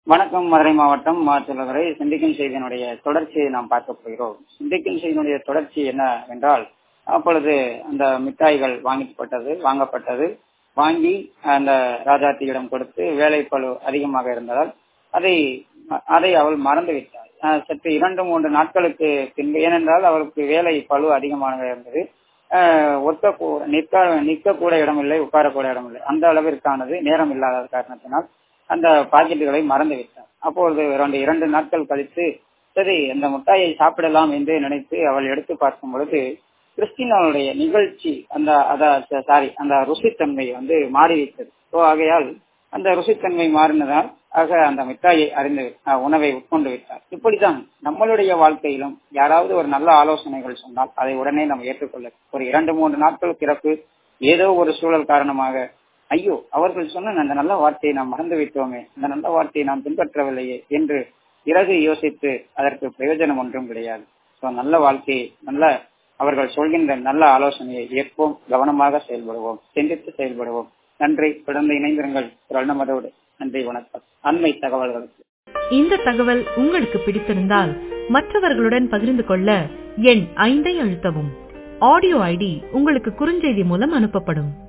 வணக்கம் மதுரை மாவட்டம் மாற்றுவரை சிந்திக்கும் செய்தியினுடைய தொடர்ச்சியை நாம் பார்க்க போகிறோம் சிந்திக்கும் செய்தியினுடைய தொடர்ச்சி என்ன என்றால் அப்பொழுது அந்த மிட்டாய்கள் வாங்கப்பட்டது வாங்கப்பட்டது வாங்கி அந்த ராஜாத்தியிடம் கொடுத்து வேலை பழு அதிகமாக இருந்ததால் அதை அதை அவள் மறந்து விட்டாள் அஹ் சற்று இரண்டு மூன்று நாட்களுக்கு பின்பு ஏனென்றால் அவளுக்கு வேலை பழு அதிகமாக இருந்தது அஹ் ஒத்த கூ- நிற்க நிற்க கூட இடமில்லை உட்காரக்கூட இடமில்லை அந்த அளவிற்கானது நேரம் இல்லாத காரணத்தினால் அந்த பாக்கெட்டுகளை மறந்து விட்டார் அப்பொழுது இரண்டு இரண்டு நாட்கள் கழித்து சரி அந்த முட்டாயை சாப்பிடலாம் என்று நினைத்து அவள் எடுத்து பார்க்கும் பொழுது கிறிஸ்டினாவுடைய நிகழ்ச்சி அந்த அத சாரி அந்த ருசித்தன்மை வந்து மாறிவிட்டது ஸோ ஆகையால் அந்த ருசித்தன்மை மாறினதால் ஆக அந்த மிட்டாயை அறிந்து அஹ், உணவை உட்கொண்டு விட்டார் இப்படித்தான் நம்மளுடைய வாழ்க்கையிலும் யாராவது ஒரு நல்ல ஆலோசனைகள் சொன்னால் அதை உடனே நாம் ஏற்றுக்கொள்ள ஒரு இரண்டு மூன்று நாட்கள் பிறப்பு ஏதோ ஒரு சூழல் காரணமாக ஐயோ அவர்கள் சொன்ன அந்த நல்ல வார்த்தையை நாம் மறந்து விட்டோமே அந்த நல்ல வார்த்தையை நாம் பின்பற்றவில்லையே என்று பிறகு யோசித்து அதற்கு பிரயோஜனம் ஒன்றும் கிடையாது ஸோ நல்ல வாழ்க்கையை நல்ல அவர்கள் சொல்கின்ற நல்ல ஆலோசனையை ஏற்போம் கவனமாக செயல்படுவோம் சிந்தித்து செயல்படுவோம் நன்றி தொடர்ந்து இணைந்திருங்கள் நல்லமதோடு நன்றி வணக்கம் அண்மை தகவல்களுக்கு இந்த தகவல் உங்களுக்கு பிடித்திருந்தால் மற்றவர்களுடன் பகிர்ந்து கொள்ள எண் ஐந்தை அழுத்தவும் ஆடியோ ஐடி உங்களுக்கு குறுஞ்செய்தி மூலம் அனுப்பப்படும்